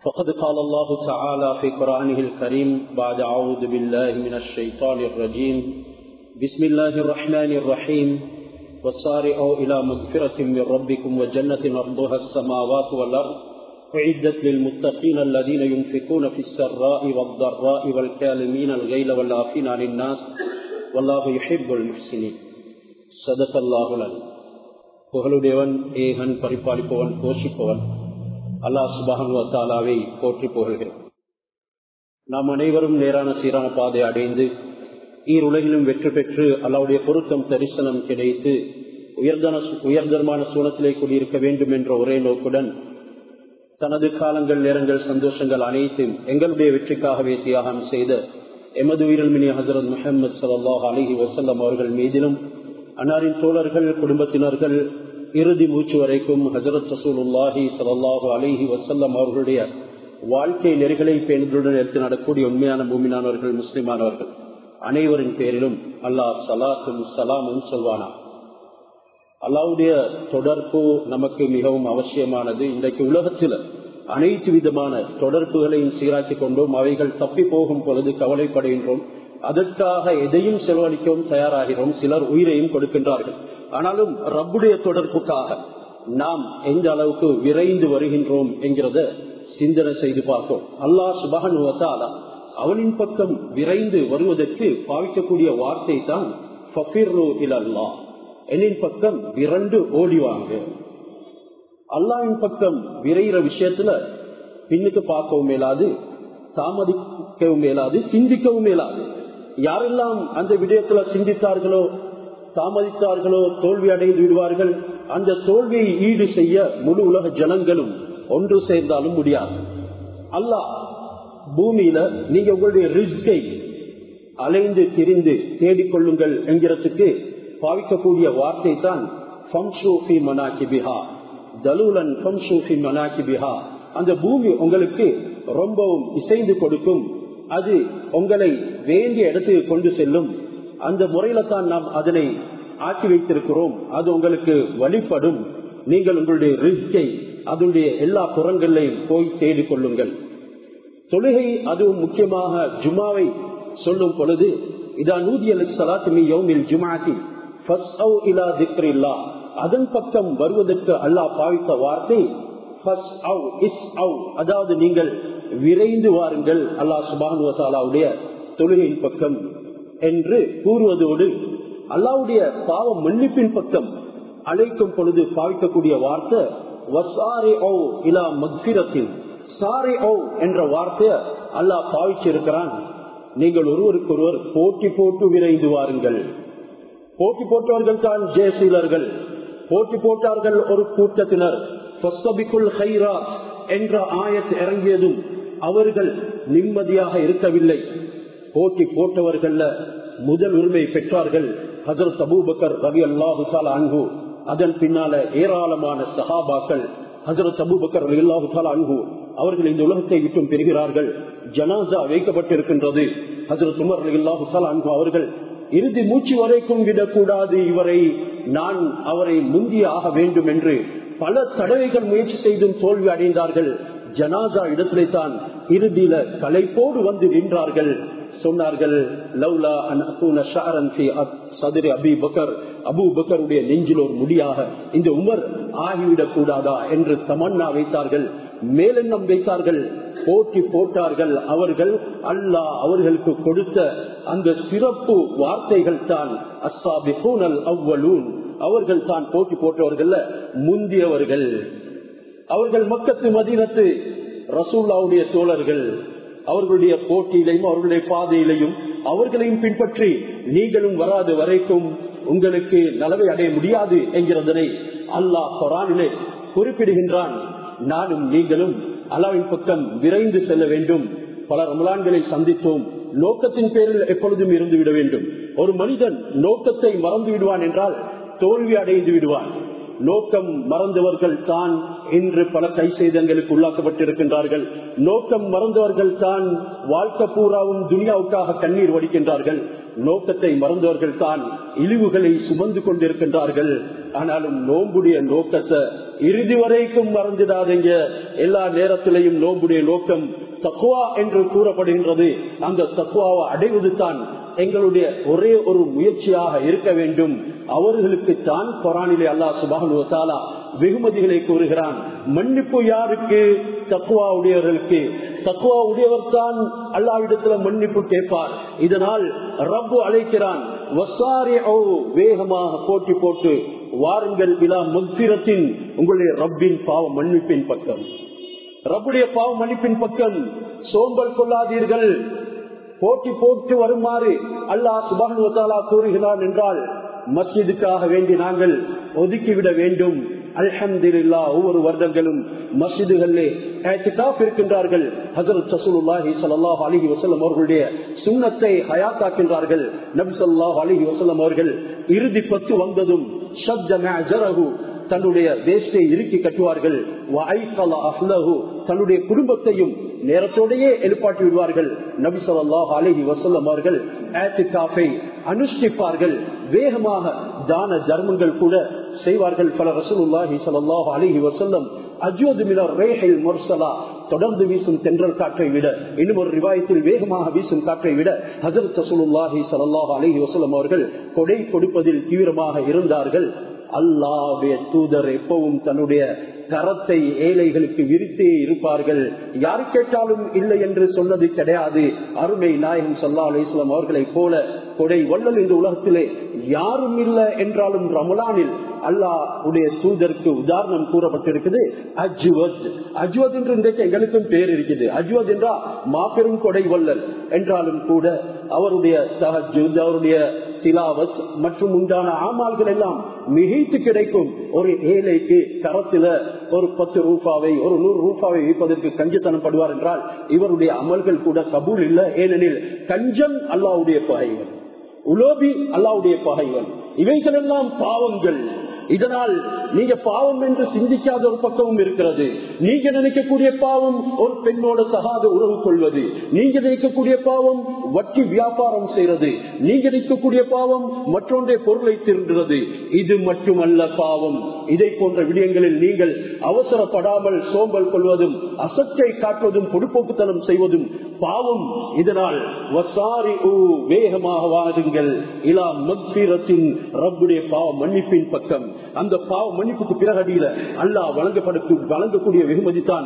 فقد قال الله تعالى في قرآنه الكريم بعد أعوذ بالله من الشيطان الرجيم بسم الله الرحمن الرحيم وسارعوا إلى مغفرة من ربكم وجنة أرضها السماوات والأرض أعدت للمتقين الذين ينفقون في السراء والضراء والكالمين الغيل والعافين عن الناس والله يحب المحسنين صدق الله العليم புகழுடையவன் ஏகன் பரிபாலிப்பவன் போஷிப்பவன் அல்லாஹ் சுபானுவத்தாலாவை போற்றி புகழ்கிறோம் நாம் அனைவரும் நேரான சீரான பாதை அடைந்து ஈருலகிலும் வெற்றி பெற்று அல்லாவுடைய பொருத்தம் தரிசனம் கிடைத்து உயர்தன உயர்தரமான சூழத்திலே கூடியிருக்க வேண்டும் என்ற ஒரே நோக்குடன் தனது காலங்கள் நேரங்கள் சந்தோஷங்கள் அனைத்தும் எங்களுடைய வெற்றிக்காகவே தியாகம் செய்த எமது உயிரல்மினி ஹசரத் முகமது சல்லாஹ் அலிஹி வசல்லம் அவர்கள் மீதிலும் அன்னாரின் தோழர்கள் குடும்பத்தினர்கள் இறுதி மூச்சு வரைக்கும் ஹசரத் ரசூலுல்லாஹி சல்லாஹு அலிஹி வசல்லம் அவர்களுடைய வாழ்க்கை நெறிகளை பேணுதலுடன் எடுத்து நடக்கூடிய உண்மையான பூமியானவர்கள் முஸ்லிமானவர்கள் அனைவரின் பேரிலும் அல்லாஹ் சலாத்தும் சலாமும் சொல்வானா அல்லாவுடைய தொடர்பு நமக்கு மிகவும் அவசியமானது இன்றைக்கு உலகத்தில் அனைத்து விதமான தொடர்புகளையும் சீராக்கி கொண்டோம் அவைகள் தப்பி போகும் பொழுது கவலைப்படுகின்றோம் அதற்காக எதையும் செலவழிக்கவும் தயாராகிறோம் சிலர் உயிரையும் கொடுக்கின்றார்கள் ஆனாலும் ரப்புடைய தொடர்புக்காக நாம் எந்த அளவுக்கு விரைந்து வருகின்றோம் என்கிறத சிந்தனை செய்து பார்ப்போம் அல்லாஹ் சுபகனுவத்தாலா அவனின் பக்கம் விரைந்து வருவதற்கு பாவிக்கக்கூடிய வார்த்தை தான் என்னின் பக்கம் விரண்டு ஓடிவாங்க அல்லாவின் பக்கம் விரைகிற விஷயத்துல பின்னுக்கு பார்க்கவும் மேலாது தாமதிக்கவும் மேலாது சிந்திக்கவும் மேலாது யாரெல்லாம் அந்த விடயத்துல சிந்தித்தார்களோ தாமதித்தார்களோ தோல்வி அடைந்து விடுவார்கள் அந்த தோல்வியை ஈடு செய்ய முழு உலக ஜனங்களும் ஒன்று சேர்ந்தாலும் முடியாது அல்லாஹ் பூமியில நீங்க உங்களுடைய ரிஸ்கை அலைந்து திரிந்து தேடிக்கொள்ளுங்கள் என்கிறதுக்கு பாவிக்கக்கூடிய வார்த்தை தான் அந்த பூமி உங்களுக்கு ரொம்பவும் இசைந்து கொடுக்கும் அது உங்களை வேண்டிய இடத்துக்கு கொண்டு செல்லும் அந்த முறையில தான் நாம் அதனை ஆக்கி வைத்திருக்கிறோம் அது உங்களுக்கு வழிபடும் நீங்கள் உங்களுடைய ரிஸ்கை அதனுடைய எல்லா புறங்களையும் போய் தேடிக்கொள்ளுங்கள் தொழுகை அதுவும் முக்கியமாக ஜுமாவை சொல்லும் பொழுது இதா நூதி அலி சலாத்துமி யோமில் ஜுமாத்தி அதன் பக்கம் வருவதற்கு அல்லாஹ் பாவித்த வார்த்தை அதாவது நீங்கள் விரைந்து வாருங்கள் அல்லாஹ் சுபானுவசாலாவுடைய தொழுகையின் பக்கம் என்று கூறுவதோடு அல்லாவுடைய பாவ மன்னிப்பின் பக்கம் அழைக்கும் பொழுது பாவிக்கக்கூடிய வார்த்தை வசாரி ஓ இலா மக்சிரத்தின் சாரி ஓ என்ற வார்த்தையை அல்லாஹ் பாவிச்சிருக்கிறான் நீங்கள் ஒருவருக்கு ஒருவர் போட்டி போட்டு விரைந்து வாருங்கள் போட்டி போட்டவர்கள் தான் ஜெயசீலர்கள் போட்டி போட்டார்கள் ஒரு கூட்டத்தினர் என்ற ஆயத் இறங்கியதும் அவர்கள் நிம்மதியாக இருக்கவில்லை போட்டி போட்டவர்கள் முதல் உரிமை பெற்றார்கள் ஹசரத் அபூபக்கர் ரவி அல்லாஹு அன்பு அதன் பின்னால ஏராளமான சஹாபாக்கள் ஹசரத் அபூபக்கர் ரவி அல்லாஹு அன்பு அவர்கள் இந்த உலகத்தை விட்டும் பெறுகிறார்கள் ஜனாசா வைக்கப்பட்டிருக்கின்றது ஹசரத் உமர் அலி அல்லாஹு அன்பு அவர்கள் இறுதி மூச்சு வரைக்கும் விடக்கூடாது இவரை நான் அவரை முந்திய ஆக வேண்டும் என்று பல தடவைகள் முயற்சி செய்தும் தோல்வி அடைந்தார்கள் ஜனாசா இடத்திலே தான் இறுதியில கலைப்போடு வந்து நின்றார்கள் சொன்னார்கள் லவ்லா சதுரி அபி பக்கர் அபு பக்கருடைய நெஞ்சில் ஒரு முடியாக இந்த உமர் ஆகிவிடக் கூடாதா என்று தமன்னா வைத்தார்கள் மேலெண்ணம் வைத்தார்கள் போட்டி போட்டார்கள் அவர்கள் அல்லாஹ் அவர்களுக்கு கொடுத்த அந்த சிறப்பு வார்த்தைகள் தான் அஸ்ஸாபிகூனல் அவ்வளூன் அவர்கள் தான் போட்டி போட்டவர்கள் முந்தியவர்கள் அவர்கள் மக்கத்து மதீனத்து ரசூல்லாவுடைய தோழர்கள் அவர்களுடைய போட்டியிலையும் அவர்களுடைய பாதையிலையும் அவர்களையும் பின்பற்றி நீங்களும் வராது வரைக்கும் உங்களுக்கு நலவை அடைய முடியாது என்கிறதனை அல்லாஹ் குரானிலே குறிப்பிடுகின்றான் நானும் நீங்களும் அல்லாவின் பக்கம் விரைந்து செல்ல வேண்டும் பல ரமலான்களை சந்தித்தோம் நோக்கத்தின் பேரில் எப்பொழுதும் இருந்து விட வேண்டும் ஒரு மனிதன் நோக்கத்தை மறந்து விடுவான் என்றால் தோல்வி அடைந்து விடுவான் நோக்கம் மறந்தவர்கள் தான் இன்று பல கை சேதங்களுக்கு உள்ளாக்கப்பட்டிருக்கின்றார்கள் நோக்கம் மறந்தவர்கள் தான் வாழ்க்கை பூராவும் துனியாவுக்காக கண்ணீர் வடிக்கின்றார்கள் நோக்கத்தை மறந்தவர்கள் தான் இழிவுகளை சுமந்து கொண்டிருக்கின்றார்கள் ஆனாலும் நோம்புடைய நோக்கத்தை இறுதி வரைக்கும் மறந்துடாதீங்க எல்லா நேரத்திலையும் நோம்புடைய நோக்கம் தக்குவா என்று கூறப்படுகின்றது அந்த தக்குவாவை அடைவது தான் எங்களுடைய ஒரே ஒரு முயற்சியாக இருக்க வேண்டும் அவர்களுக்கு தான் கொரானிலே அல்லாஹ் சுபானுவத்தாலா வெகுமதிகளை கூறுகிறான் மன்னிப்பு யாருக்கு தக்குவா உடையவர்களுக்கு தக்குவா உடையவர் தான் அல்லாவிடத்துல மன்னிப்பு கேட்பார் இதனால் ரப்பு அழைக்கிறான் வேகமாக போட்டி போட்டு வாருங்கள் விழா முத்திரத்தின் உங்களுடைய ரப்பின் பாவ மன்னிப்பின் பக்கம் ரப்புடைய பாவ மன்னிப்பின் பக்கம் சோம்பல் கொள்ளாதீர்கள் போட்டி போட்டு வருமாறு அல்லாஹ் சுபானுவத்தாலா கூறுகிறான் என்றால் மஸ்ஜிதுக்காக வேண்டி நாங்கள் ஒதுக்கிவிட வேண்டும் அல்ஹம்துல்லா ஒவ்வொரு வருடங்களும் மஸ்ஜிதுகளிலே இருக்கின்றார்கள் ஹசரத் சசூலுல்லாஹி சல்லாஹ் அலிஹி வசல்லம் அவர்களுடைய சுண்ணத்தை ஹயாத்தாக்கின்றார்கள் நபி சொல்லாஹ் அலிஹி வசல்லம் அவர்கள் இறுதி பத்து வந்ததும் தன்னுடைய வேஷ்டை இறுக்கி கட்டுவார்கள் தன்னுடைய குடும்பத்தையும் நேரத்தோடையே எழுப்பாட்டி விடுவார்கள் நபி சொல்லாஹ் அலஹி வசல்லம் அவர்கள் அனுஷ்டிப்பார்கள் வேகமாக தான தர்மங்கள் கூட செய்வார்கள் பல ரசூலுல்லாஹி ஸல்லல்லாஹு அலைஹி வஸல்லம் அஜ்வது மினர் ரேஹில் முர்சலா தொடர்ந்து வீசும் தென்றல் காற்றை விட இன்னும் ஒரு ரிவாயத்தில் வேகமாக வீசும் காற்றை விட ஹஜரத் ரசூலுல்லாஹி ஸல்லல்லாஹு அலைஹி வஸல்லம் அவர்கள் கொடை கொடுப்பதில் தீவிரமாக இருந்தார்கள் அல்லாவுடைய தூதர் எப்பவும் தன்னுடைய கரத்தை ஏழைகளுக்கு விரித்தே இருப்பார்கள் யார் கேட்டாலும் இல்லை என்று சொன்னது கிடையாது அருமை நாயகம் சொல்லா அலிஸ்லாம் அவர்களை போல கொடை வள்ளல் இந்த உலகத்திலே யாரும் இல்லை என்றாலும் ரமலானில் அல்லாஹ் உடைய தூதருக்கு உதாரணம் கூறப்பட்டிருக்குது அஜ்வத் அஜ்வத் என்று இன்றைக்கு எங்களுக்கும் பேர் இருக்குது அஜ்வத் என்றா மாபெரும் கொடை வள்ளல் என்றாலும் கூட அவருடைய தஹஜுத் அவருடைய திலாவத் மற்றும் உண்டான ஆமால்கள் எல்லாம் மிகைத்து கிடைக்கும் ஒரு ஏழைக்கு கரத்துல ஒரு பத்து ரூபாவை ஒரு நூறு ரூபாவை வைப்பதற்கு கஞ்சத்தனம் படுவார் என்றால் இவருடைய அமல்கள் கூட கபூல் இல்லை ஏனெனில் கஞ்சம் அல்லாவுடைய பகைவன் உலோபி அல்லாவுடைய பகைவன் இவைகள் எல்லாம் பாவங்கள் இதனால் நீங்க பாவம் என்று சிந்திக்காத ஒரு பக்கமும் இருக்கிறது நீங்க நினைக்கக்கூடிய பாவம் ஒரு பெண்ணோட தகாத உறவு கொள்வது நீங்க நினைக்கக்கூடிய பாவம் வட்டி வியாபாரம் செய்யறது நீங்க நினைக்கக்கூடிய பாவம் மற்றொன்றை பொருளை திருடுறது இது மட்டுமல்ல பாவம் இதை போன்ற விடயங்களில் நீங்கள் அவசரப்படாமல் சோம்பல் கொள்வதும் அசத்தை காட்டுவதும் பொடுப்போக்குத்தனம் செய்வதும் பாவம் இதனால் வசாரி வேகமாக வாருங்கள் இலா மக்பீரத்தின் ரப்புடைய பாவ மன்னிப்பின் பக்கம் அந்த பாவ மன்னிப்புக்கு பிறகடியில அல்லாஹ் வழங்கப்படு வழங்கக்கூடிய வெகுமதி தான்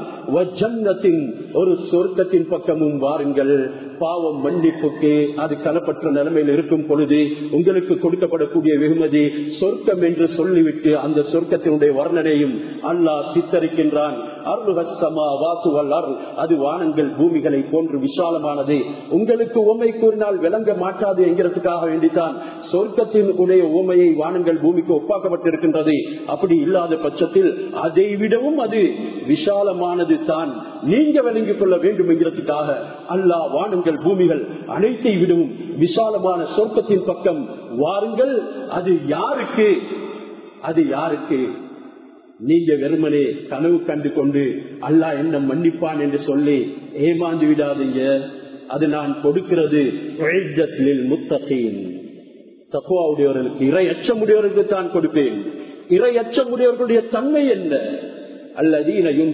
ஒரு சொர்க்கத்தின் பக்கமும் வாருங்கள் பாவம் மன்னிப்புக்கு அது கலப்பற்ற நிலைமையில் இருக்கும் பொழுது உங்களுக்கு கொடுக்கப்படக்கூடிய வெகுமதி சொர்க்கம் என்று சொல்லிவிட்டு அந்த சொர்க்கத்தினுடைய வர்ணனையும் அல்லாஹ் சித்தரிக்கின்றான் அது வானங்கள் பூமிகளை போன்று விசாலமானது உங்களுக்கு உண்மை கூறினால் விளங்க மாட்டாது என்கிறதுக்காக வேண்டித்தான் சொர்க்கத்தின் உடைய உண்மையை வானங்கள் பூமிக்கு ஒப்பாக்கப்பட்டிருக்கின்றது அப்படி இல்லாத பட்சத்தில் அதை விடவும் அது விசாலமானது தான் நீங்க விளங்கிக் கொள்ள வேண்டும் என்கிறதுக்காக அல்லாஹ் வானங்கள் பூமிகள் அனைத்தை விடவும் விசாலமான சொர்க்கத்தின் பக்கம் வாருங்கள் அது யாருக்கு அது யாருக்கு நீங்க வெறுமனே கனவு கண்டு கொண்டு அல்லா என்ன மன்னிப்பான் என்று சொல்லி ஏமாந்து விடாதீங்க அது நான் கொடுக்கிறது முத்தகீன் தக்குவாவுடையவர்களுக்கு இறை அச்சமுடையவர்களுக்கு தான் கொடுப்பேன் இறை அச்சமுடையவர்களுடைய தன்மை என்ன அல்லதீனையும்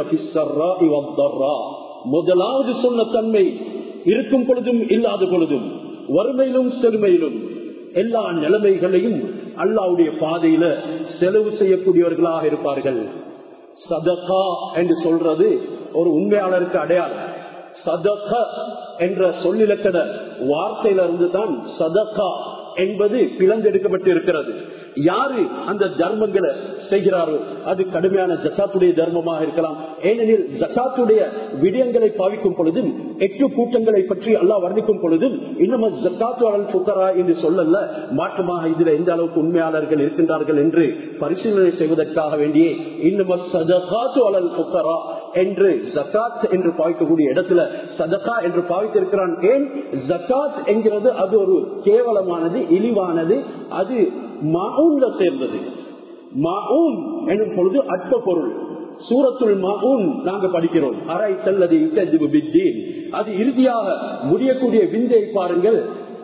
முதலாவது சொன்ன தன்மை இருக்கும் பொழுதும் இல்லாத பொழுதும் வறுமையிலும் செருமையிலும் எல்லா நிலைமைகளையும் அல்லாவுடைய பாதையில செலவு செய்யக்கூடியவர்களாக இருப்பார்கள் சதகா என்று சொல்றது ஒரு உண்மையாளருக்கு அடையாளம் சதக என்ற சொல்லிலக்கண வார்த்தையில இருந்து தான் சதகா என்பது பிளந்தெடுக்கப்பட்டு இருக்கிறது யாரு அந்த தர்மங்களை செய்கிறாரோ அது கடுமையான ஜக்காத்துடைய தர்மமாக இருக்கலாம் ஏனெனில் ஜக்காத்துடைய விடயங்களை பாவிக்கும் பொழுதும் எட்டு கூட்டங்களை பற்றி எல்லாம் வர்ணிக்கும் பொழுதும் இன்னும் ஜக்காத்து அலல் புக்கரா என்று சொல்லல மாற்றமாக இதுல எந்த அளவுக்கு உண்மையாளர்கள் இருக்கின்றார்கள் என்று பரிசீலனை செய்வதற்காக வேண்டியே இன்னும் சதகாத்து அலல் புக்கரா என்று ஜக்காத் என்று பாவிக்கக்கூடிய இடத்துல சதகா என்று பாவித்திருக்கிறான் ஏன் ஜக்காத் என்கிறது அது ஒரு கேவலமானது இழிவானது அது மாவுன்ல சேர்ந்தது மாவுன் எனும் பொழுது அற்ப பொருள் சூரத்துள் மாவுன் நாங்க படிக்கிறோம் அரை செல்லது அது இறுதியாக முடியக்கூடிய விந்தை பாருங்கள்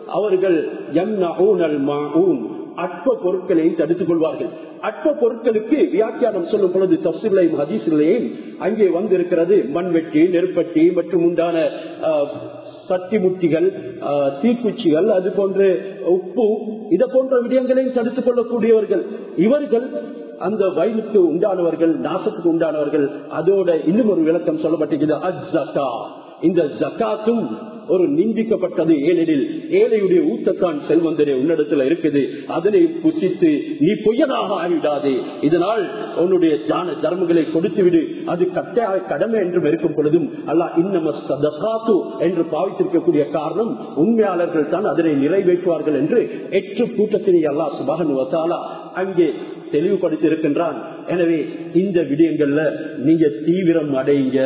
அவர்கள் யம்னஊனல் மாஊன் அற்ப பொருட்களையும் தடுத்துக் கொள்வார்கள் அற்ப பொருட்களுக்கு வியாக்கியானம் சொல்லும் பொழுது தப்சிலையும் ஹதீசிலையும் அங்கே வந்திருக்கிறது மண்வெட்டி நெருப்பட்டி மற்றும் உண்டான சட்டி முட்டிகள் தீக்குச்சிகள் அது போன்ற உப்பு இதை போன்ற விடயங்களையும் தடுத்துக் கொள்ளக்கூடியவர்கள் இவர்கள் அந்த வயலுக்கு உண்டானவர்கள் நாசத்துக்கு உண்டானவர்கள் அதோட இன்னும் ஒரு விளக்கம் சொல்லப்பட்டிருக்கிறது அஜ்ஜக்கா இந்த ஜக்காத்தும் ஒரு நிந்திக்கப்பட்டது ஏனெனில் ஏழையுடைய ஊத்தத்தான் செல்வந்தரே உன்னிடத்துல இருக்குது அதனை புசித்து நீ பொய்யனாக ஆகிவிடாதே இதனால் உன்னுடைய தான தர்மங்களை கொடுத்து விடு அது கட்டாய கடமை என்றும் இருக்கும் பொழுதும் அல்ல இன்னம சதகாத்து என்று பாவித்திருக்கக்கூடிய காரணம் உண்மையாளர்கள் தான் அதனை நிறைவேற்றுவார்கள் என்று எட்டு கூட்டத்தினை அல்லா சுபகன் வசாலா அங்கே தெளிவுபடுத்தி இருக்கின்றான் எனவே இந்த விடயங்கள்ல நீங்க தீவிரம் அடைங்க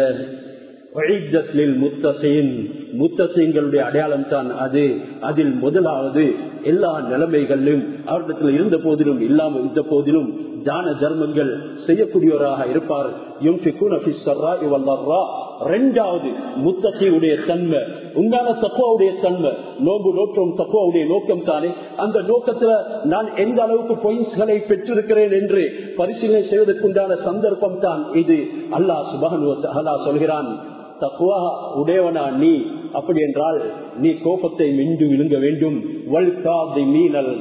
முத்தசீன்களுடைய அடையாளம் தான் அது அதில் முதலாவது எல்லா நிலைமைகளிலும் அவரிடத்தில் இருந்த போதிலும் இல்லாமல் இருந்த போதிலும் தான தர்மங்கள் செய்யக்கூடியவராக இருப்பார் ரெண்டாவது முத்தகையுடைய தன்மை உண்டான தக்குவாவுடைய தன்மை நோம்பு நோக்கம் தக்குவாவுடைய நோக்கம் தானே அந்த நோக்கத்துல நான் எந்த அளவுக்கு பாயிண்ட்ஸ்களை பெற்றிருக்கிறேன் என்று பரிசீலனை செய்வதற்குண்டான சந்தர்ப்பம் தான் இது அல்லாஹ் சுபகன் அல்லாஹ் சொல்கிறான் தக்குவா உடையவனா நீ அப்படி என்றால் நீ கோபத்தை மிண்டு விழுங்க வேண்டும் மீனல்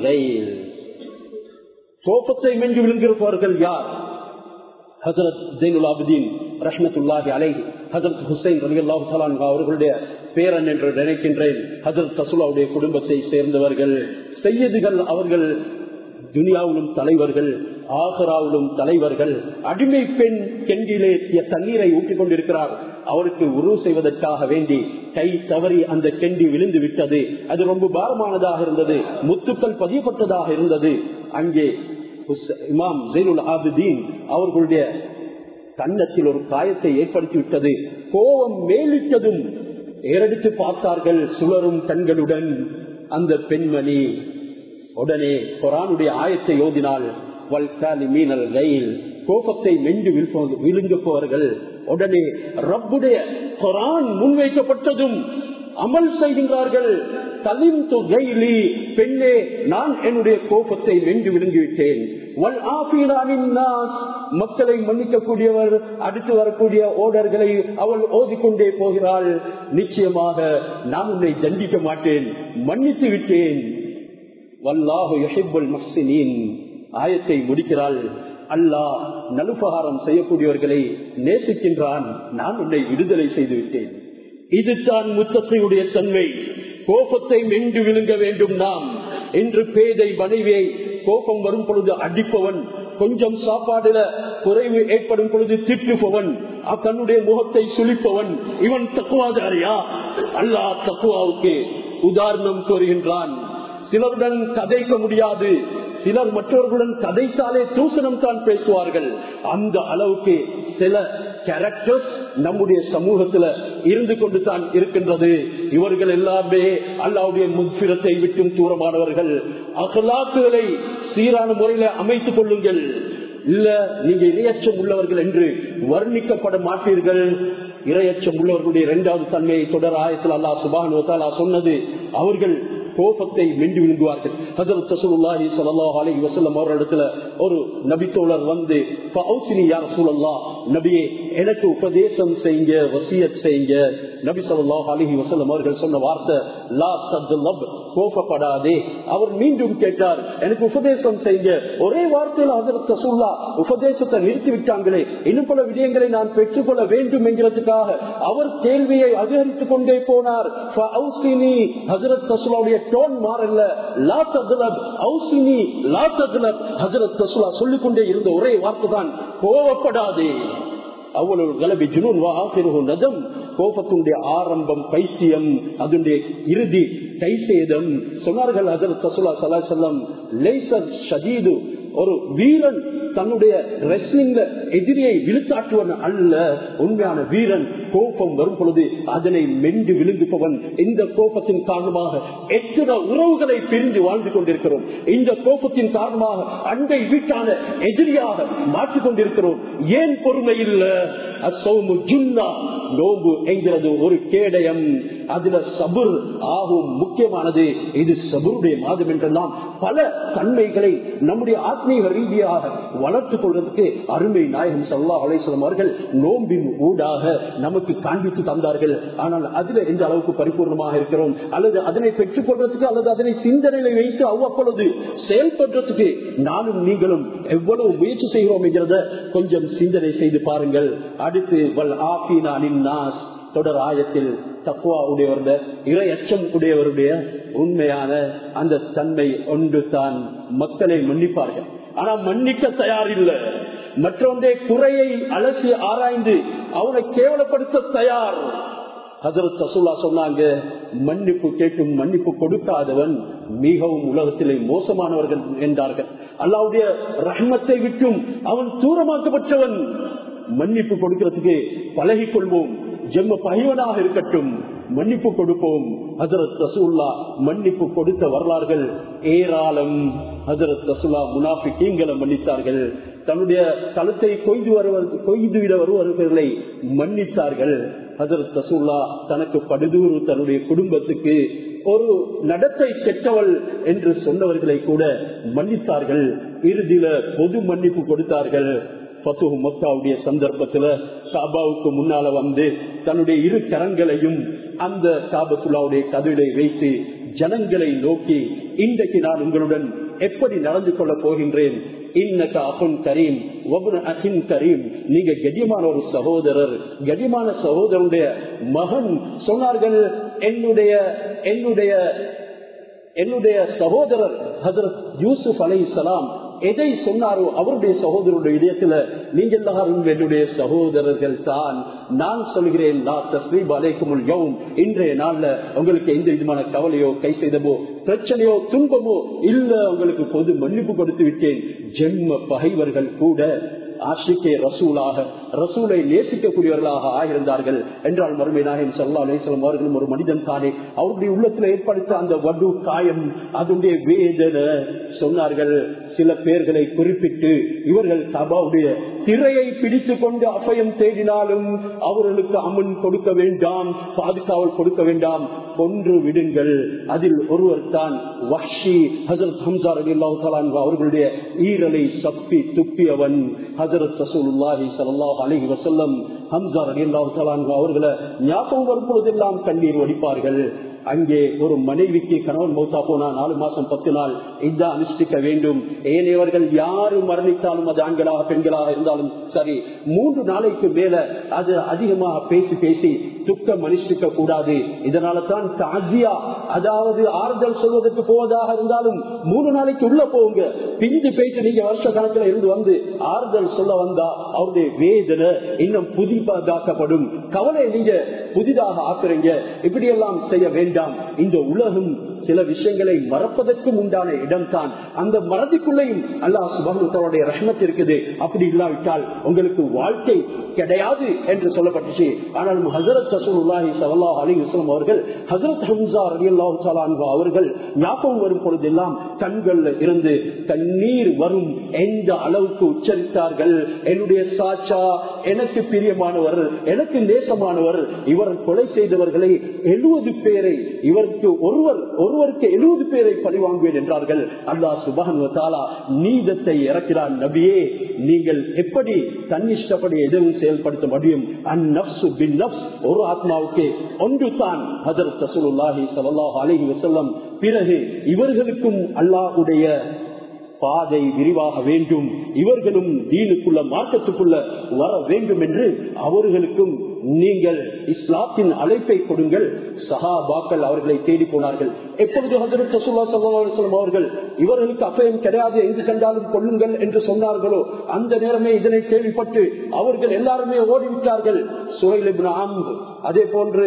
கோபத்தை மின்று விழுங்குகிறவர்கள் யார் ஹசரத் ஜெயினுல் ஆபுதீன் ரஹ்மத்துல்லாஹி அலை ஹசரத் ஹுசைன் ரலி அல்லாஹு அவர்களுடைய பேரன் என்று நினைக்கின்றேன் ஹசரத் தசுலாவுடைய குடும்பத்தை சேர்ந்தவர்கள் செய்யதுகள் அவர்கள் துனியாவிலும் தலைவர்கள் ஆகராவிலும் தலைவர்கள் அடிமை பெண் கெண்டிலே தண்ணீரை ஊட்டிக் கொண்டிருக்கிறார் அவருக்கு உருவு செய்வதற்காக வேண்டி கை தவறி அந்த கெண்டி விழுந்து விட்டது அது ரொம்ப பாரமானதாக இருந்தது முத்துக்கள் பதியப்பட்டதாக இருந்தது அங்கே இமாம் ஜெயினுல் ஆபுதீன் அவர்களுடைய கன்னத்தில் ஒரு காயத்தை ஏற்படுத்தி விட்டது கோபம் மேலிட்டதும் ஏறெடுத்து பார்த்தார்கள் சுழரும் கண்களுடன் அந்த பெண்மணி உடனே குரானுடைய ஆயத்தை ஓதினால் மீனல் ரயில் கோபத்தை மென்று விழுங்கப்பவர்கள் உடனே ரப்புடைய குரான் முன்வைக்கப்பட்டதும் அமல் செய்கின்றார்கள் தலிம் துகைலி பெண்ணே நான் என்னுடைய கோபத்தை வென்று விழுங்கிவிட்டேன் மக்களை மன்னிக்கக்கூடியவர் அடுத்து வரக்கூடிய ஓடர்களை அவள் ஓதிக்கொண்டே போகிறாள் நிச்சயமாக நான் உன்னை தண்டிக்க மாட்டேன் மன்னித்து விட்டேன் வல்லாஹு யஹிபுல் மஹ்சினின் ஆயத்தை முடிக்கிறாள் அல்லாஹ் நலுபகாரம் செய்யக்கூடியவர்களை நேசிக்கின்றான் நான் உன்னை விடுதலை செய்து விட்டேன் இதுதான் முத்தத்தையுடைய தன்மை கோபத்தை மென்று விழுங்க வேண்டும் நாம் என்று பேதை மனைவியை கோபம் வரும் பொழுது அடிப்பவன் கொஞ்சம் சாப்பாடுல குறைவு ஏற்படும் பொழுது திட்டுபவன் தன்னுடைய முகத்தை சுழிப்பவன் இவன் தக்குவாதாரியா அல்லாஹ் தக்குவாவுக்கு உதாரணம் கோருகின்றான் சிலருடன் கதைக்க முடியாது சிலர் மற்றவர்களுடன் கதைத்தாலே தூசணம் தான் பேசுவார்கள் அந்த அளவுக்கு சில கேரக்டர்ஸ் நம்முடைய சமூகத்துல இருந்து கொண்டு தான் இருக்கின்றது இவர்கள் எல்லாமே அல்லாவுடைய முன்பிரத்தை விட்டும் தூரமானவர்கள் அகலாக்குகளை சீரான முறையில அமைத்துக் கொள்ளுங்கள் இல்ல நீங்க இரையச்சம் உள்ளவர்கள் என்று வர்ணிக்கப்பட மாட்டீர்கள் இரையச்சம் உள்ளவர்களுடைய இரண்டாவது தன்மையை தொடர் ஆயத்தில் அல்லா சுபான் சொன்னது அவர்கள் கோபத்தை மென்று விழுங்குவார்கள் ஹசரத் ரசூலுல்லாஹி ஸல்லல்லாஹு அலைஹி வஸல்லம் அவர்களிடத்துல ஒரு நபித்தோழர் வந்து ஃபௌசினி யா ரசூலல்லாஹ் நபியே எனக்கு உபதேசம் செய்யுங்க வசியத் செய்யுங்க நபி ஸல்லல்லாஹு அலைஹி வஸல்லம் அவர்கள் சொன்ன வார்த்தை லா தத்லப் கோபப்படாதே அவர் மீண்டும் கேட்டார் எனக்கு உபதேசம் செய்யுங்க ஒரே வார்த்தையில் ஹசரத் ரசூல்லா உபதேசத்தை நிறுத்தி விட்டாங்களே இன்னும் பல விடயங்களை நான் பெற்றுக்கொள்ள வேண்டும் என்கிறதுக்காக அவர் கேள்வியை அதிகரித்துக் கொண்டே போனார் ஃபௌசினி ஹசரத் ரசூலாவுடைய டோன் மாறல்ல லா தத்லப் ஔசினி லா தத்லப் ஹஜரத் ரசூலா சொல்லிக் கொண்டே இருந்த ஒரே வார்த்தை தான் கோவப்படாதே அவ்வளவு கலபி ஜுனூன் நதம் கோபத்தினுடைய ஆரம்பம் பைத்தியம் அதனுடைய இறுதி கைசேதம் சொன்னார்கள் ஹஜரத் ரசூலா சலா செல்லம் லேசர் ஷதீது ஒரு வீரன் தன்னுடைய ரெஸ்லிங்ல எதிரியை விழுத்தாட்டுவன் அல்ல உண்மையான வீரன் கோபம் வரும் பொழுது அதனை மென்று விழுங்குபவன் இந்த கோபத்தின் காரணமாக எத்தனை உறவுகளை பிரிந்து வாழ்ந்து கொண்டிருக்கிறோம் இந்த கோபத்தின் காரணமாக அண்டை வீட்டான எதிரியாக மாற்றிக் கொண்டிருக்கிறோம் ஏன் பொறுமை இல்ல அசோமு ஜுன்னா நோம்பு என்கிறது ஒரு கேடயம் அதுல சபுர் ஆகும் முக்கியமானது இது சபுருடைய மாதம் என்றெல்லாம் பல தன்மைகளை நம்முடைய ஆத்மீக ரீதியாக வளர்த்துக் கொள்வதற்கு அருமை நாயகம் சல்லா அலேஸ்வரம் அவர்கள் நோம்பின் ஊடாக நமக்கு காண்பித்து தந்தார்கள் ஆனால் அதுல எந்த அளவுக்கு பரிபூர்ணமாக இருக்கிறோம் அல்லது அதனை பெற்றுக் கொள்வதற்கு அல்லது அதனை சிந்தனையில வைத்து அவ்வப்பொழுது செயல்படுறதுக்கு நானும் நீங்களும் எவ்வளவு முயற்சி செய்கிறோம் என்கிறத கொஞ்சம் சிந்தனை செய்து பாருங்கள் அடுத்து வல் ஆபீனா நாஸ் தொடர் ஆயத்தில் தக்குவா உடையவருடைய இறை அச்சம் உடையவருடைய உண்மையான அந்த தன்மை ஒன்று தான் மக்களை மன்னிப்பார்கள் ஆனா மன்னிக்க தயார் இல்லை மற்றொன்றே குறையை அலசி ஆராய்ந்து அவனை கேவலப்படுத்த தயார் ஹசரத் ரசூல்லா சொன்னாங்க மன்னிப்பு கேட்டும் மன்னிப்பு கொடுக்காதவன் மிகவும் உலகத்திலே மோசமானவர்கள் என்றார்கள் அல்லாவுடைய ரஹ்மத்தை விட்டும் அவன் தூரமாக்கப்பட்டவன் மன்னிப்பு கொடுக்கிறதுக்கு பழகிக் கொள்வோம் ஜென்ம பகைவனாக இருக்கட்டும் மன்னிப்பு கொடுப்போம் ஹசரத் ரசூல்லா மன்னிப்பு கொடுத்த வரலாறுகள் ஏராளம் ஹசரத் ரசூல்லா முனாஃபிக்கீங்களை மன்னித்தார்கள் தன்னுடைய தளத்தை கொய்து வருவது கொய்துவிட வருவர்களை மன்னித்தார்கள் ஹசரத் ரசூல்லா தனக்கு படுதூறு தன்னுடைய குடும்பத்துக்கு ஒரு நடத்தை கெட்டவள் என்று சொன்னவர்களை கூட மன்னித்தார்கள் இறுதியில பொது மன்னிப்பு கொடுத்தார்கள் பசுகு மக்காவுடைய சந்தர்ப்பத்துல காபாவுக்கு முன்னால வந்து தன்னுடைய இரு கரங்களையும் அந்த காபத்துல்லாவுடைய கதிரை வைத்து ஜனங்களை நோக்கி இன்றைக்கு நான் உங்களுடன் எப்படி நடந்து கொள்ள போகின்றேன் இன்னக்க அகுன் கரீம் ஒபுன அகின் கரீம் நீங்க கடியமான ஒரு சகோதரர் கடியமான சகோதரனுடைய மகன் சொன்னார்கள் என்னுடைய என்னுடைய என்னுடைய சகோதரர் ஹசரத் யூசுப் அலை சலாம் எதை சொன்னாரோ அவருடைய சகோதரருடைய இதயத்துல நீங்க எல்லாரும் என்னுடைய சகோதரர்கள் தான் நான் சொல்கிறேன் இன்றைய நாள்ல உங்களுக்கு எந்த விதமான கவலையோ கை செய்தமோ பிரச்சனையோ துன்பமோ இல்ல உங்களுக்கு பொது மன்னிப்பு கொடுத்து விட்டேன் ஜென்ம பகைவர்கள் கூட ஆஷிக்கே ரசூலாக ரசூலை நேசிக்கக்கூடியவர்களாக ஆகியிருந்தார்கள் என்றால் மறுமை நாயகம் சல்லா அலிஸ்லாம் அவர்களும் ஒரு மனிதன் தானே அவருடைய உள்ளத்தில் ஏற்படுத்த அந்த வடு காயம் அதனுடைய வேதனை சொன்னார்கள் சில பேர்களை குறிப்பிட்டு இவர்கள் சபாவுடைய திரையை பிடித்து கொண்டு அபயம் தேடினாலும் அவர்களுக்கு அமன் கொடுக்க வேண்டாம் பாதுகாவல் கொடுக்க வேண்டாம் கொன்று விடுங்கள் அதில் ஒருவர் தான் வஷி ஹசரத் ஹம்சார் அலி அவர்களுடைய ஈரலை சப்பி துப்பியவன் ஹசரத் ரசூலுல்லாஹி ஸல்லல்லாஹு அலைஹி வஸல்லம் ஹம்சா ரலியல்லாஹு தஆலா அவர்களை ஞாபகம் வரும் பொழுதெல்லாம் கண்ணீர் வடிப்பார்கள் அங்கே ஒரு மனைவிக்கு கணவன் மௌத்தா போனா நாலு மாசம் பத்து நாள் இதா அனுஷ்டிக்க வேண்டும் ஏனையவர்கள் யாரு மரணித்தாலும் அது ஆண்களாக பெண்களாக இருந்தாலும் சரி மூன்று நாளைக்கு மேல அது அதிகமாக பேசி பேசி துக்கம் அனுஷ்டிக்க கூடாது இதனால தான் தாசியா அதாவது ஆறுதல் சொல்வதற்கு போவதாக இருந்தாலும் மூணு நாளைக்கு உள்ள போங்க பிஞ்சு போயிட்டு நீங்க வருஷ கணக்கில் இருந்து வந்து ஆறுதல் சொல்ல வந்தா அவருடைய வேதனை இன்னும் புதிதாக்கப்படும் கவலை நீங்க புதிதாக ஆக்குறீங்க இப்படி எல்லாம் செய்ய வேண்டாம் இந்த உலகம் சில விஷயங்களை மறப்பதற்கும் உண்டான இடம் தான் அந்த மறதிக்குள்ளேயும் அல்லாஹ் சுபானுடைய ரஹ்மத் இருக்குது அப்படி இல்லாவிட்டால் உங்களுக்கு வாழ்க்கை கிடையாது என்று சொல்லப்பட்டுச்சு ஆனால் ஹசரத் ரசூலுல்லாஹி ஸல்லல்லாஹு அலைஹி வஸல்லம் அவர்கள் ஹசரத் ஹம்சா ரலியல்லாஹு தஆலா அன்ஹு அவர்கள் ஞாபகம் வரும் பொழுதெல்லாம் கண்கள்ல இருந்து கண்ணீர் வரும் எந்த அளவுக்கு உச்சரித்தார்கள் என்னுடைய சாச்சா எனக்கு பிரியமானவர் எனக்கு நேசமானவர் இவர் கொலை செய்தவர்களை எழுபது பேரை இவருக்கு ஒருவர் ஒருவருக்கு எழுபது பேரை பழிவாங்குவேன் என்றார்கள் அல்லா சுபான் நீதத்தை இறக்கிறார் நபியே நீங்கள் எப்படி தன்னிஷ்டப்படி எதுவும் செயல்படுத்த முடியும் அந்நப்சு பின் நப்ஸ் ஒரு ஆத்மாவுக்கு ஒன்று தான் ஹதரத் ரசூலுல்லாஹி ஸல்லல்லாஹு அலைஹி வஸல்லம் பிறகு இவர்களுக்கும் அல்லாஹ்வுடைய பாதை விரிவாக வேண்டும் இவர்களும் தீனுக்குள்ள மார்க்கத்துக்குள்ள வர வேண்டும் என்று அவர்களுக்கும் நீங்கள் இஸ்லாத்தின் அழைப்பை கொடுங்கள் சஹாபாக்கள் அவர்களை தேடி போனார்கள் எப்பொழுது ஹசரத் ரசூல்லா ஸல்லல்லாஹு அலைஹி வஸல்லம் அவர்கள் இவர்களுக்கு அபயம் கிடையாது எங்கு கண்டாலும் கொள்ளுங்கள் என்று சொன்னார்களோ அந்த நேரமே இதனை கேள்விப்பட்டு அவர்கள் எல்லாருமே ஓடிவிட்டார்கள் சுஹைல் இப்னு அம்ர் அதே போன்று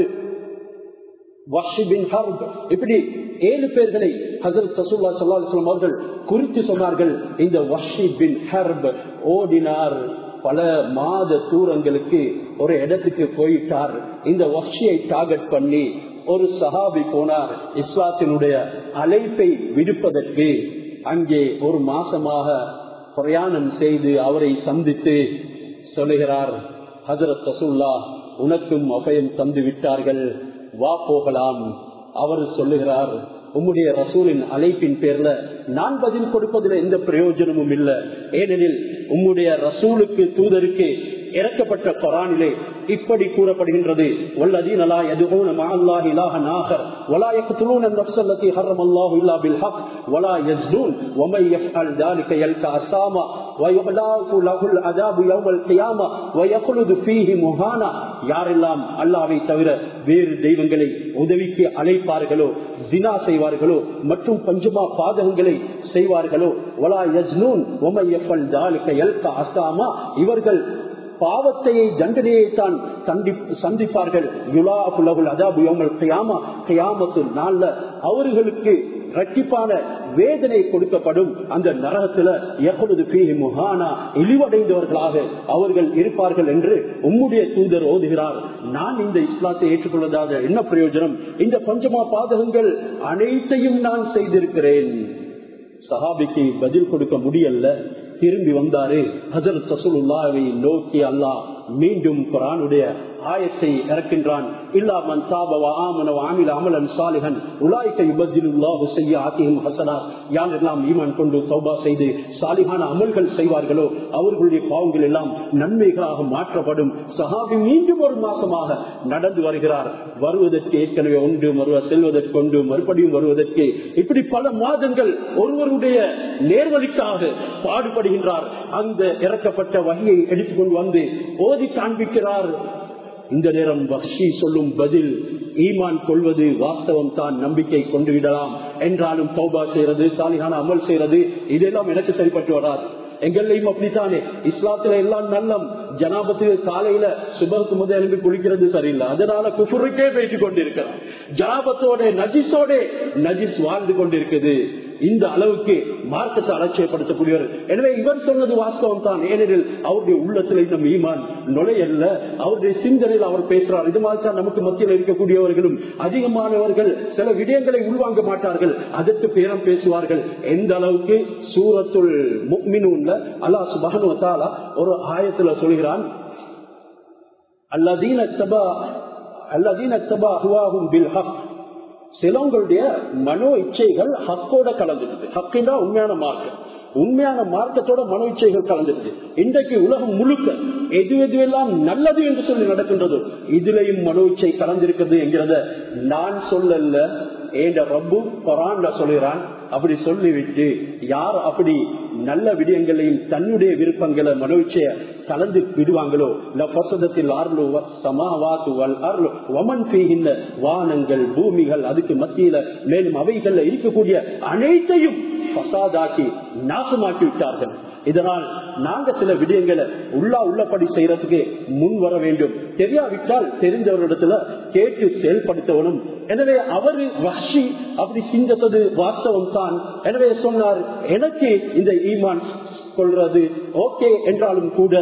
இப்படி ஏழு பேர்களை ஹசரத் ரசூல்லா சல்லாஹம் அவர்கள் குறித்து சொன்னார்கள் இந்த வஷி பின் ஹர்ப் ஓடினார் பல மாத தூரங்களுக்கு ஒரு இடத்துக்கு போயிட்டார் இந்த வஷியை டார்கெட் பண்ணி ஒரு சஹாபி போனார் இஸ்லாத்தினுடைய அழைப்பை விடுப்பதற்கு அங்கே ஒரு மாசமாக பிரயாணம் செய்து அவரை சந்தித்து சொல்லுகிறார் ஹசரத் ரசூல்லா உனக்கும் அபயம் தந்து விட்டார்கள் வா போகலாம் அவர் சொல்லுகிறார் உம்முடைய ரசூலின் அழைப்பின் பேர்ல நான் பதில் கொடுப்பதில் எந்த பிரயோஜனமும் இல்லை ஏனெனில் உம்முடைய ரசூலுக்கு தூதருக்கு இறக்கப்பட்ட கொரானிலே இப்படி கூறப்படுகின்றது والذين لا يدعون مع الله إلها آخر ولا يقتلون النفس التي حرم الله إلا بالحق ولا يزنون ومن يفعل ذلك يلقى أساما ويغلاق له العذاب يوم القيامة ويخلد فيه مهانا யாரெல்லாம் அல்லாவை தவிர வேறு தெய்வங்களை உதவிக்கு அழைப்பார்களோ ஜினா செய்வார்களோ மற்றும் பஞ்சமா பாதகங்களை செய்வார்களோ ஒலா யஜ்னூன் ஒமையப்பல் தாலிக்க எல்க அசாமா இவர்கள் பாவத்தையை தண்டனையை தான் சந்திப்பார்கள் நாள்ல அவர்களுக்கு ரட்டிப்பான வேதனை கொடுக்கப்படும் அந்த நரகத்துல எப்பொழுது பீஹி முகானா இழிவடைந்தவர்களாக அவர்கள் இருப்பார்கள் என்று உம்முடைய தூதர் ஓதுகிறார் நான் இந்த இஸ்லாத்தை ஏற்றுக்கொள்வதாக என்ன பிரயோஜனம் இந்த பஞ்சமா பாதகங்கள் அனைத்தையும் நான் செய்திருக்கிறேன் சஹாபிக்கு பதில் கொடுக்க முடியல திரும்பி வந்தாரு ஹசரத் சசுல்லாவை நோக்கி அல்லாஹ் மீண்டும் குரானுடைய ஆயத்தை இறக்கின்றான் இல்லாமன் தாபவ ஆமனவ ஆமில அமலன் சாலிகன் உலாய்க்க யுபத்திலுல்லாஹு செய்ய ஆத்தியும் ஹசனா யார் எல்லாம் ஈமான் கொண்டு தௌபா செய்து சாலிகான அமல்கள் செய்வார்களோ அவர்களுடைய பாவங்கள் எல்லாம் நன்மைகளாக மாற்றப்படும் சஹாபி மீண்டும் ஒரு மாசமாக நடந்து வருகிறார் வருவதற்கு ஏற்கனவே ஒன்று மறுவ செல்வதற்கு ஒன்று மறுபடியும் வருவதற்கு இப்படி பல மாதங்கள் ஒருவருடைய நேர்வழிக்காக பாடுபடுகின்றார் அந்த இறக்கப்பட்ட வகையை எடுத்துக்கொண்டு வந்து ஓதி காண்பிக்கிறார் இந்த நேரம் பக்ஷி சொல்லும் பதில் ஈமான் கொள்வது வாஸ்தவம் தான் நம்பிக்கை கொண்டு விடலாம் என்றாலும் தௌபா செய்யறது சாலிகான அமல் செய்யறது இதெல்லாம் எனக்கு சரிப்பட்டு வராது எங்கள்லையும் அப்படித்தானே இஸ்லாத்துல எல்லாம் நல்லம் ஜனாபத்துக்கு காலையில சுபருக்கு முதல் எழுந்து குளிக்கிறது சரியில்லை அதனால குஃபுருக்கே போயிட்டு கொண்டிருக்கிறார் ஜனாபத்தோட நஜிஸோட நஜிஸ் வாழ்ந்து கொண்டிருக்குது இந்த அளவுக்கு மார்க்கத்தை அலட்சியப்படுத்தக்கூடியவர் எனவே இவர் சொன்னது வாஸ்தவம் தான் ஏனெனில் அவருடைய உள்ளத்துல இன்னும் ஈமான் நுழையல்ல அவருடைய சிந்தனையில் அவர் பேசுறார் இது மாதிரி தான் நமக்கு மத்தியில் இருக்கக்கூடியவர்களும் அதிகமானவர்கள் சில விடயங்களை உள்வாங்க மாட்டார்கள் அதற்கு பேரம் பேசுவார்கள் எந்த அளவுக்கு சூரத்துள் முக்மினூன்ல அல்லாஹ் சுபகனுவத்தாலா ஒரு ஆயத்துல சொல்கிறான் அல்லதீன தபா அல்லதீன தபா அஹ்வாஹும் பில் ஹக் சிலவங்களுடைய மனோ இச்சைகள் ஹக்கோட கலந்துடுது ஹக்குன்னா உண்மையான மார்க்கம் உண்மையான மார்க்கத்தோட மனோ இச்சைகள் கலந்துடுது இன்றைக்கு உலகம் முழுக்க எது எதுவெல்லாம் நல்லது என்று சொல்லி நடக்கின்றதோ இதுலயும் மனோ இச்சை கலந்திருக்கிறது என்கிறத நான் சொல்லல ஏண்ட ரப்பு கொரான்ல சொல்லுகிறான் அப்படி சொல்லிவிட்டு யார் அப்படி நல்ல விடயங்களையும் தன்னுடைய விருப்பங்களை மனோச்சிய கலந்து விடுவாங்களோ பசதத்தில் ஆர்லு சமாவாத்து வல் அருள் வமன் செய்கின்ற வானங்கள் பூமிகள் அதுக்கு மத்தியில மேலும் அவைகள்ல இருக்கக்கூடிய அனைத்தையும் பசாதாக்கி நாசமாக்கி விட்டார்கள் இதனால் நாங்க சில விடயங்களை உள்ளா உள்ளபடி செய்யறதுக்கு முன் வர வேண்டும் தெரியாவிட்டால் தெரிஞ்சவரிடத்துல கேட்டு செயல்படுத்தவனும் எனவே அவரு வஷி அப்படி சிந்தத்தது வாஸ்தவம் தான் எனவே சொன்னார் எனக்கு இந்த ஈமான் கொள்றது ஓகே என்றாலும் கூட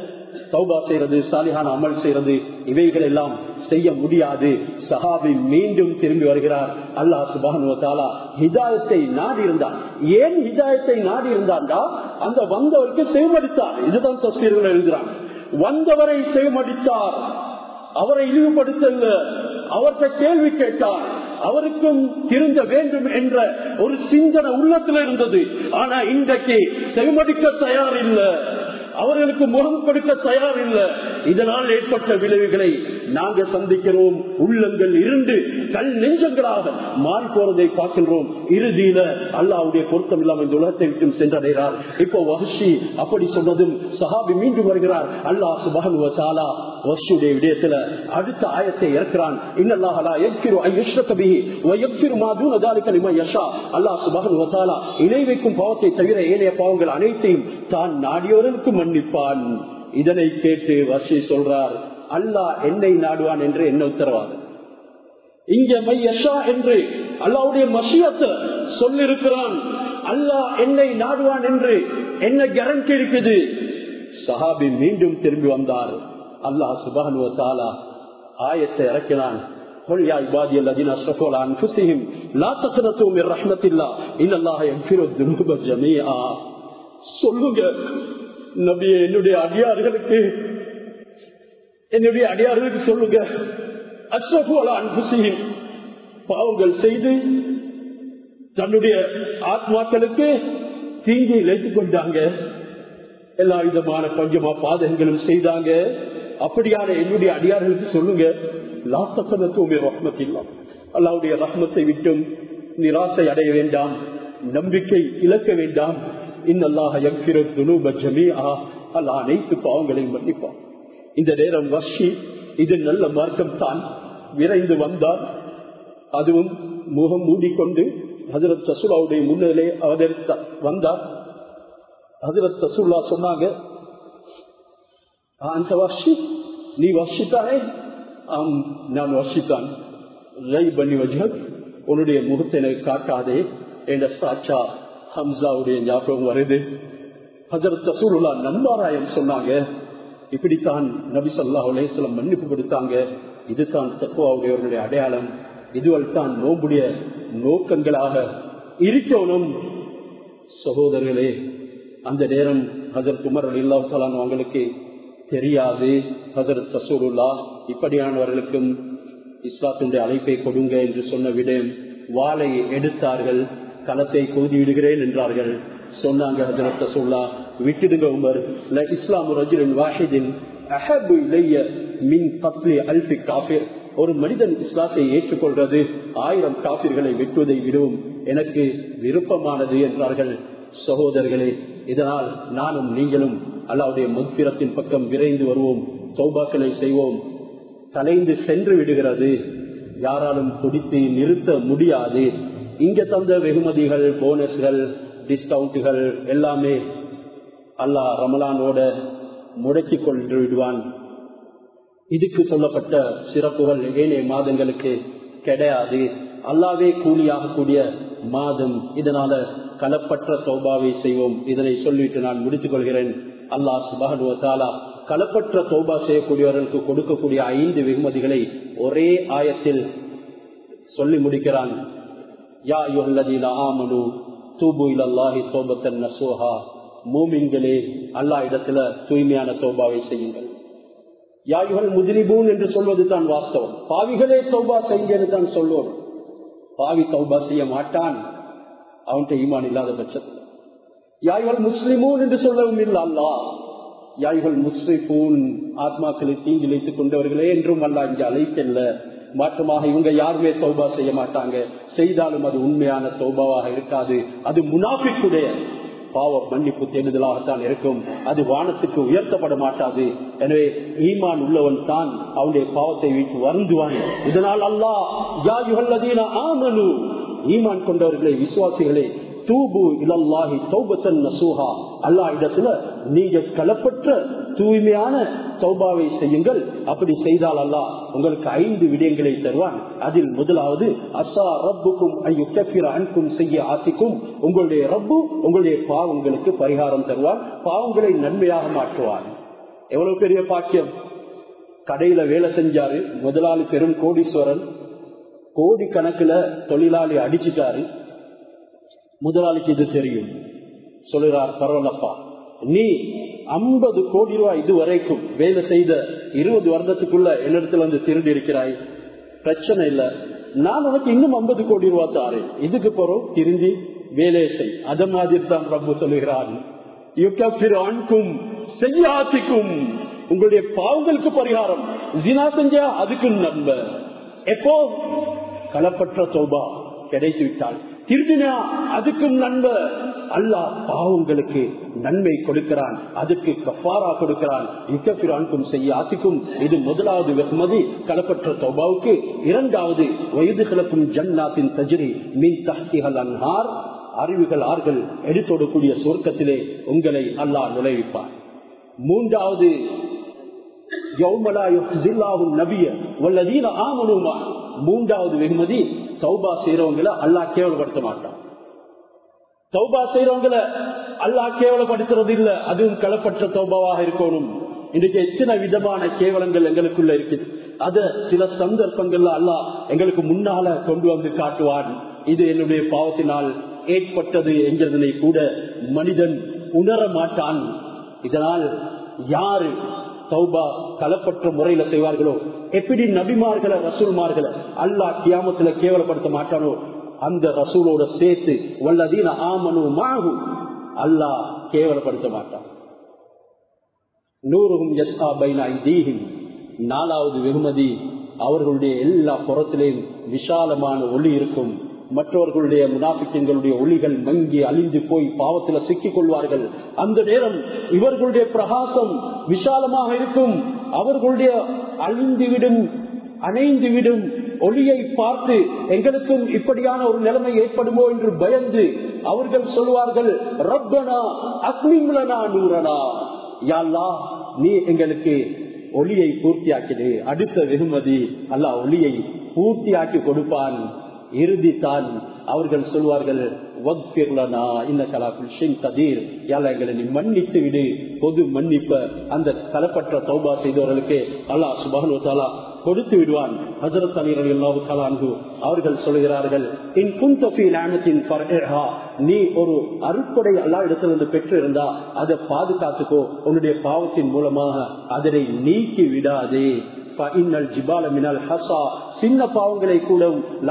சௌபா செய்யறது சாலிஹான அமல் செய்யறது இவைகள் எல்லாம் செய்ய முடியாது சஹாபி மீண்டும் திரும்பி வருகிறார் அல்லாஹ் சுபானுவத்தாலா ஹிதாயத்தை நாடி இருந்தார் ஏன் ஹிதாயத்தை நாடி இருந்தாண்டா அந்த வந்தவருக்கு செய்மடித்தார் இதுதான் தஸ்வீர்கள் எழுதுறாங்க வந்தவரை செய்மடித்தார் அவரை இழிவுபடுத்தல அவர்கிட்ட கேள்வி கேட்டார் அவருக்கும் திருந்த வேண்டும் என்ற ஒரு சிந்தனை உள்ளத்துல இருந்தது ஆனா இன்றைக்கு செவிமடிக்க தயார் இல்லை அவர்களுக்கு முகம் கொடுக்க தயார் இல்லை இதனால் ஏற்பட்ட விளைவுகளை நாங்க சந்திக்கிறோம் உள்ளங்கள் இருந்து கல் நெஞ்சங்களாக மாறி போறதை பார்க்கின்றோம் இறுதியில அல்லாவுடைய பொருத்தம் இல்லாம இந்த உலகத்தை விட்டு சென்றடைகிறார் இப்போ வஹஷி அப்படி சொன்னதும் சஹாபி மீண்டும் வருகிறார் அல்லாஹ் சுபகன் தாலா வஷுடைய விடயத்துல அடுத்த ஆயத்தை இறக்கிறான் இன்னல்லாஹலா எக்கிரு ஐயுஷ்ரகபி வயக்கிரு மாதூன தாலிக லிம யஷா அல்லாஹ் சுபகன் தாலா இணை வைக்கும் பாவத்தை தவிர ஏனைய பாவங்கள் அனைத்தையும் தான் நாடியோருக்கு மன்னிப்பான் இதனை கேட்டு வஷி சொல்றார் அல்லாஹ் என்னை நாடுவான் என்று என்ன உத்தரவாதம் இங்க மையஷா என்று அல்லாவுடைய மசியத்தை சொல்லிருக்கிறான் அல்லாஹ் என்னை நாடுவான் என்று என்ன கேரண்டி இருக்குது சஹாபி மீண்டும் திரும்பி வந்தார் அல்லாஹ் சுபானுவ தாலா ஆயத்தை இறக்கினான் قل يا عبادي الذين اسرفوا على انفسهم لا تقنطوا من رحمه الله ان الله يغفر الذنوب جميعا சொல்லுங்க நபியே என்னுடைய அடியார்களுக்கு என்னுடைய அடியார்களுக்கு சொல்லுங்க அஸ்ரஃபு அலா அன்புசியும் பாவங்கள் செய்து தன்னுடைய ஆத்மாக்களுக்கு தீங்கை இழைத்துக் கொண்டாங்க எல்லா விதமான பஞ்சமா பாதகங்களும் செய்தாங்க அப்படியான என்னுடைய அடியார்களுக்கு சொல்லுங்க லாத்தசனத்துமே ரஹ்மத்தில்லாம் அல்லாவுடைய ரஹ்மத்தை விட்டும் நிராசை அடைய வேண்டாம் நம்பிக்கை இழக்க வேண்டாம் இன்னல்லாக அல்ல அனைத்து பாவங்களையும் மன்னிப்பான் இந்த நேரம் வர்ஷி இது நல்ல மார்க்கம் தான் விரைந்து வந்தார் அதுவும் முகம் மூடிக்கொண்டு ஹசரத் சசுலாவுடைய முன்னிலை அவதரித்த வந்தார் ஹசரத் சசுல்லா சொன்னாங்க அந்த வர்ஷி நீ வர்ஷித்தானே ஆம் நான் வர்ஷித்தான் ரை பண்ணி வஜத் உன்னுடைய முகத்தை எனக்கு காட்டாதே என்ற சாச்சா ஹம்சாவுடைய ஞாபகம் வருது ஹசரத் ரசூலுல்லா நன்மாராயம் சொன்னாங்க இப்படித்தான் நபி சொல்லா அலேஸ்லம் மன்னிப்பு கொடுத்தாங்க இதுதான் தக்குவாவுடையவர்களுடைய அடையாளம் இதுவள் தான் நோம்புடைய நோக்கங்களாக இருக்கணும் சகோதரர்களே அந்த நேரம் ஹசரத் உமர் அலில்லாத்தாலான் அவங்களுக்கு தெரியாது ஹசரத் சசூருல்லா இப்படியானவர்களுக்கும் இஸ்லாத்தினுடைய அழைப்பை கொடுங்க என்று சொன்ன விடம் வாளை எடுத்தார்கள் களத்தை கூதி விடுகிறேன் என்றார்கள் சொன்னாங்க ஹஜரத் ரசூல்லா விட்டுடுங்க உமர் இஸ்லாம் ரஜுலின் வாஹிதின் அஹபு இளைய மின் பத்லி அல்பி காபிர் ஒரு மனிதன் இஸ்லாத்தை ஏற்றுக்கொள்றது ஆயிரம் காபிர்களை வெட்டுவதை விடவும் எனக்கு விருப்பமானது என்றார்கள் சகோதரர்களே இதனால் நானும் நீங்களும் அல்லாவுடைய முன்பிரத்தின் பக்கம் விரைந்து வருவோம் சௌபாக்களை செய்வோம் தலைந்து சென்று விடுகிறது யாராலும் பிடித்து நிறுத்த முடியாது இங்க தந்த வெகுமதிகள் போனஸ்கள் டிஸ்கவுண்ட்டுகள் எல்லாமே அல்லாஹ் ரமலானோட முடக்கி கொண்டு விடுவான் இதுக்கு சொல்லப்பட்ட சிறப்புகள் ஏனைய மாதங்களுக்கு கிடையாது அல்லாவே கூலியாகக்கூடிய மாதம் இதனால கலப்பற்ற சௌபாவை செய்வோம் இதனை சொல்லிட்டு நான் முடித்துக் கொள்கிறேன் அல்லாஹ் சுபகனுவத்தாலா கலப்பற்ற தௌபா செய்யக்கூடியவர்களுக்கு கொடுக்கக்கூடிய ஐந்து வெகுமதிகளை ஒரே ஆயத்தில் சொல்லி முடிக்கிறான் யா யுல்லதீன ஆமனு தூபு இலல்லாஹி தோபத்தன் நசோஹா மூமின்களே அல்லா இடத்துல தூய்மையான தௌபாவை செய்யுங்கள் யாயுகள் முதிரிபூன் என்று சொல்வது தான் வாஸ்தவம் பாவிகளே தௌபா செய்யுங்க தான் சொல்லுவோம் பாவி தௌபா செய்ய மாட்டான் அவன்கிட்ட ஈமான் இல்லாத பட்சத்தில் யாய்கள் முஸ்லிமூன் என்று சொல்லவும் இல்லை அல்லா யாய்கள் முஸ்லிபூன் ஆத்மாக்களை தீங்கிழைத்துக் கொண்டவர்களே என்றும் அல்ல இங்க அழைக்கல்ல மாற்றமாக இவங்க யாருமே தௌபா செய்ய மாட்டாங்க செய்தாலும் அது உண்மையான தௌபாவாக இருக்காது அது முனாஃபிக்குடைய பாவ மன்னிப்பு தேடுதலாகத்தான் இருக்கும் அது வானத்துக்கு உயர்த்தப்பட மாட்டாது எனவே ஈமான் உள்ளவன் தான் அவனுடைய பாவத்தை வீட்டு வருந்துவான் இதனால் அல்லா யாயுகல்லதீன ஆமனு ஈமான் கொண்டவர்களே விசுவாசிகளே தூபு இலல்லாஹி தௌபத்தன் நசூஹா அல்லா இடத்துல நீங்க களப்பற்ற தூய்மையான சௌபாவை செய்யுங்கள் அப்படி செய்தால் அல்லா உங்களுக்கு ஐந்து விடயங்களை தருவான் அதில் முதலாவது அசா ரப்புக்கும் ஐயுக்கிற அன்பும் செய்ய ஆசிக்கும் உங்களுடைய ரப்பு உங்களுடைய பாவங்களுக்கு பரிகாரம் தருவார் பாவங்களை நன்மையாக மாற்றுவார் எவ்வளவு பெரிய பாக்கியம் கடையில வேலை செஞ்சாரு முதலாளி பெரும் கோடீஸ்வரன் கோடி கணக்குல தொழிலாளி அடிச்சுட்டாரு முதலாளிக்கு இது தெரியும் சொல்லுறார் பரவாயில்லப்பா நீ ஐம்பது கோடி ரூபாய் இதுவரைக்கும் வேலை செய்த இருபது வருடத்துக்குள்ள என்னிடத்துல வந்து திருடி இருக்கிறாய் பிரச்சனை இல்ல நான் உனக்கு இன்னும் ஐம்பது கோடி ரூபாய் தாரேன் இதுக்கு பிறகு திருந்தி வேலையை செய் அத மாதிரி தான் ரொம்ப சொல்லுகிறான் அன்கும் செய்யாத்திக்கும் உங்களுடைய பாவங்களுக்கு பரிகாரம் ஜினா செஞ்சா அதுக்கு நம்ப எப்போ களப்பற்ற சோபா கிடைத்து விட்டால் திருடினா அதுக்கும் நண்ப அல்லாஹ் பாவங்களுக்கு நன்மை கொடுக்கிறான் அதுக்கு கஃபாரா கொடுக்கிறான் யுக்கபிரான்கும் செய்ய ஆசிக்கும் இது முதலாவது வெகுமதி களப்பற்ற தௌபாவுக்கு இரண்டாவது வயது கிளப்பும் ஜன்னாத்தின் தஜிரி மீன் தஹ்திகள் அன்ஹார் அறிவுகள் ஆர்கள் எடுத்தோடக்கூடிய சொர்க்கத்திலே உங்களை அல்லாஹ் நுழைவிப்பார் மூன்றாவது நபிய வல்லதீன ஆமனுமா மூன்றாவது வெகுமதி சௌபா செய்யறவங்களை அல்லா கேவலப்படுத்த மாட்டான் சௌபா செய்யறவங்களை அல்லா கேவலப்படுத்துறது இல்ல அதுவும் களப்பற்ற சௌபாவாக இருக்கணும் இன்றைக்கு எத்தனை விதமான கேவலங்கள் எங்களுக்குள்ள இருக்குது அத சில சந்தர்ப்பங்கள்ல அல்லா எங்களுக்கு முன்னால கொண்டு வந்து காட்டுவான் இது என்னுடைய பாவத்தினால் ஏற்பட்டது என்கிறதனை கூட மனிதன் உணர மாட்டான் இதனால் யாரு தௌபா கலப்பற்ற முறையில செய்வார்களோ எப்படி நபிமார்களை ரசூல்மார்களை அல்லாஹ் கியாமத்துல கேவலப்படுத்த மாட்டானோ அந்த ரசூலோட சேர்த்து வல்லதீன ஆமனு மாகும் அல்லாஹ் கேவலப்படுத்த மாட்டான் நூறுகும் யஸ்ஆ பைனா ஐதீஹிம் நாலாவது வெகுமதி அவர்களுடைய எல்லா புறத்திலேயும் விசாலமான ஒளி இருக்கும் மற்றவர்களுடைய முனாபிக்கங்களுடைய ஒளிகள் மங்கி அழிந்து போய் பாவத்தில் சிக்கிக் கொள்வார்கள் அந்த நேரம் இவர்களுடைய பிரகாசம் விசாலமாக இருக்கும் அவர்களுடைய அழிந்துவிடும் அணைந்துவிடும் ஒளியை பார்த்து எங்களுக்கும் இப்படியான ஒரு நிலைமை ஏற்படுமோ என்று பயந்து அவர்கள் சொல்வார்கள் ரப்பனா அக்னிமுலனா நூறனா யாழ்லா நீ எங்களுக்கு ஒளியை பூர்த்தியாக்கிடு அடுத்த வெகுமதி அல்லாஹ் ஒளியை பூர்த்தியாக்கி கொடுப்பான் இறுதித்தான் அவர்கள் சொல்வார்கள் எங்களை மன்னித்து விடு பொது மன்னிப்ப அந்த கலப்பற்ற தௌபா செய்தவர்களுக்கு அல்லாஹ் சுபானு தாலா கொடுத்து விடுவான் ஹசரத் அலி அலி அல்லாஹு தலான்கு அவர்கள் சொல்கிறார்கள் இன் குந்தபின் நீ ஒரு அருட்கொடை அல்லா இடத்திலிருந்து பெற்று இருந்தா அதை பாதுகாத்துக்கோ உன்னுடைய பாவத்தின் மூலமாக அதனை நீக்கி விடாதே சின்ன பாவங்களை கூட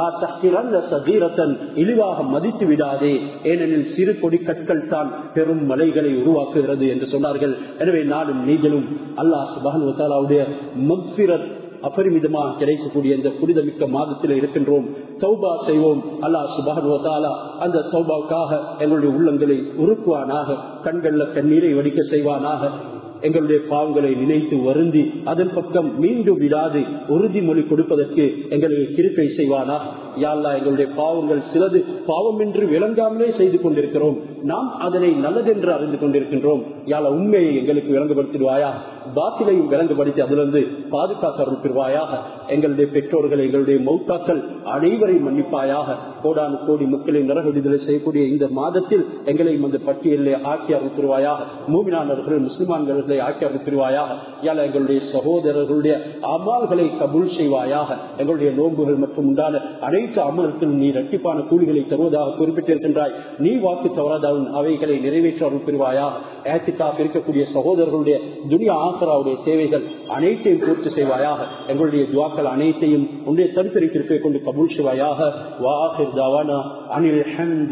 இழிவாக மதித்து விடாதே ஏனெனில் சிறு கொடி கற்கள் தான் பெரும் மலைகளை உருவாக்குகிறது என்று சொன்னார்கள் எனவே நானும் நீங்களும் அல்லாஹ் சுபானுடைய மக்பிரத் அபரிமிதமாக கிடைக்கக்கூடிய இந்த புனிதமிக்க மாதத்தில் இருக்கின்றோம் தௌபா செய்வோம் அல்லாஹ் சுபானுவத்தாலா அந்த தௌபாவுக்காக எங்களுடைய உள்ளங்களை உருக்குவானாக கண்கள்ல கண்ணீரை வடிக்க செய்வானாக எங்களுடைய பாவங்களை நினைத்து வருந்தி அதன் பக்கம் மீண்டும் விடாது உறுதிமொழி கொடுப்பதற்கு எங்களுக்கு கிருப்பை செய்வானா யாழ்லா எங்களுடைய பாவங்கள் சிலது பாவம் என்று விளங்காமலே செய்து கொண்டிருக்கிறோம் நாம் அதனை நல்லதென்று அறிந்து கொண்டிருக்கின்றோம் யாழ உண்மையை எங்களுக்கு விளங்குபடுத்திடுவாயா பாத்திலையும் விளங்குபடுத்தி அதிலிருந்து பாதுகாக்க அருள்பிடுவாயாக எங்களுடைய பெற்றோர்கள் எங்களுடைய மௌத்தாக்கள் அனைவரையும் மன்னிப்பாயாக கோடானு கோடி மக்களை நரக விடுதலை செய்யக்கூடிய இந்த மாதத்தில் எங்களையும் அந்த பட்டியலில் ஆக்கி அருள்பிடுவாயாக மூமினானவர்கள் முஸ்லிமான்கள் ஆக்கி அருள்பிடுவாயாக யாழ எங்களுடைய சகோதரர்களுடைய அமால்களை கபூல் செய்வாயாக எங்களுடைய நோன்புகள் மற்றும் உண்டான அனைத்து அமல்களும் நீ இரட்டிப்பான கூலிகளை தருவதாக குறிப்பிட்டிருக்கின்றாய் நீ வாக்கு தவறாதாவும் அவைகளை நிறைவேற்ற அருள் புரிவாயாக ஏத்திக்காக இருக்கக்கூடிய சகோதரர்களுடைய துனியா ஆசராவுடைய தேவைகள் அனைத்தையும் பூர்த்தி செய்வாயாக எங்களுடைய துவாக்கள் அனைத்தையும் உன்னுடைய தனித்தரிப்பிற்கை கொண்டு கபூல் செய்வாயாக வாஹிர் தவானா அனில்